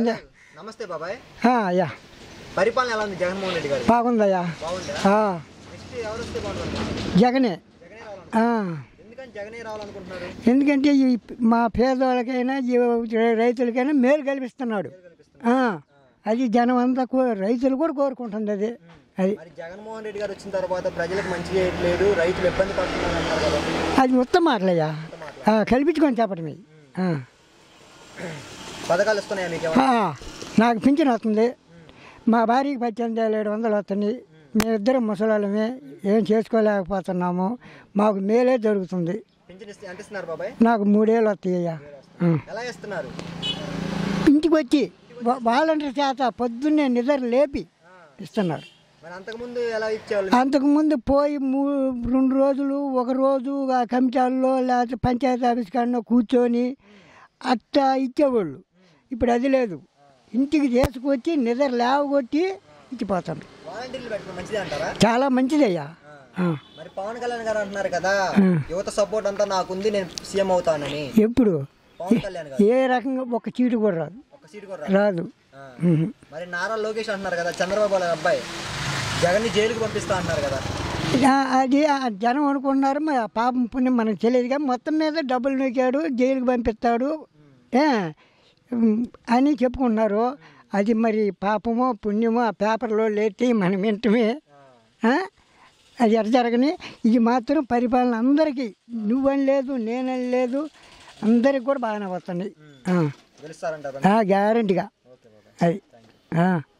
నమస్తే బాబాయ్ ఆ, అయ్యా పరిపాలన ఎలా ఉంది జగన్మోహన్ రెడ్డి గారు బాగుందయ్యా బాగుందా ఆ, నెక్స్ట్ ఎవరు వస్తే బాగుంటుంది జగనే జగనే రావాలనుకుంటున్నారు ఆ, ఎందుకని జగనే రావాలనుకుంటున్నారు ఎందుకంటే ఈ మా పేదవాళ్ళకైనా ఈ రైతులకైనా మేలు కల్పిస్తున్నాడు ఆ, అది జనం అంతా కో రైతులు కూడా కోరుకుంటుంది అది అది మరి జగన్మోహన్ రెడ్డి గారు వచ్చిన తర్వాత ప్రజలకు మంచి చేయట్లేదు రైతులు ఇబ్బంది పడుతున్నారు అన్నారు కదా అది మొత్తం మాటలయ్యా ఆ, కల్పించుకొని చెప్పడమే ఆ. పథకాలు వస్తున్నాయా మీకు ఆ, నాకు పింఛన్ వస్తుంది మా భార్యకి పద్దెనిమిది వేల ఏడు వందలు వస్తుంది మేమిద్దరం ముసలాళ్ళమే ఏం చేసుకోలేకపోతున్నాము మాకు మేలే జరుగుతుంది పింఛన్ ఇస్తే ఎంత ఇస్తున్నారు బాబాయ్ నాకు మూడేళ్ళు వస్తాయ్యా ఎలా ఇస్తున్నారు ఇంటికి వచ్చి వా- వాలంటీర్ చేత పొద్దున్నే నిద్ర లేపి ఇస్తున్నారు మరి అంతకుముందు ఎలా ఇచ్చేవాళ్ళు అంతకుముందు పోయి మూ రెండు రోజులు ఒక రోజు ఆ కమిటాల్లో లేకపోతే పంచాయతీ ఆఫీస్ కాడనో కూర్చొని అట్టా ఇచ్చేవాళ్ళు ఇప్పుడు అది లేదు ఇంటికి చేసుకొచ్చి నిద్ర లేవగొట్టి ఇచ్చిపోతారు వాలంటీర్లు పెట్టుకుని మంచిదే అంటారా చాలా మంచిదయ్యా ఆ. మరి పవన్ కళ్యాణ్ గారు అంటున్నారు కదా యువత సపోర్ట్ అంతా నాకుంది నేను సీఎం అవుతానని ఎప్పుడు పవన్ కళ్యాణ్ గారు ఏ రకంగా ఒక చీటు కూడా రాదు ఒక సీట్ కూడా రా- రాదు ఆ. ఉహు. మరి నారా లోకేష్ అంటున్నారు కదా చంద్రబాబు వాళ్ళ అబ్బాయి జగన్ ని జైలుకి పంపిస్తా అంటున్నారు కదా ఆ- అది ఆ జనం అనుకున్నారు మరి ఆ పాపం పుణ్యం మనకు తెలియదు కానీ మొత్తం మీద డబ్బులు నూకాడు జైలుకి పంపిస్తాడు ఏ, ఉమ్, అని చెప్పుకుంటున్నారు అది మరి పాపమో పుణ్యమో ఆ పేపర్లో లేటి మనం వింటమే ఆ? అది ఎట్ట జరగని ఇది మాత్రం పరిపాలన అందరికీ నువ్వని లేదు నేనని లేదు అందరికి కూడా బాగానే వస్తుంది గెలుస్తారంటారు గ్యారంటీగా ఓకే బాబాయ్ అది ఆ.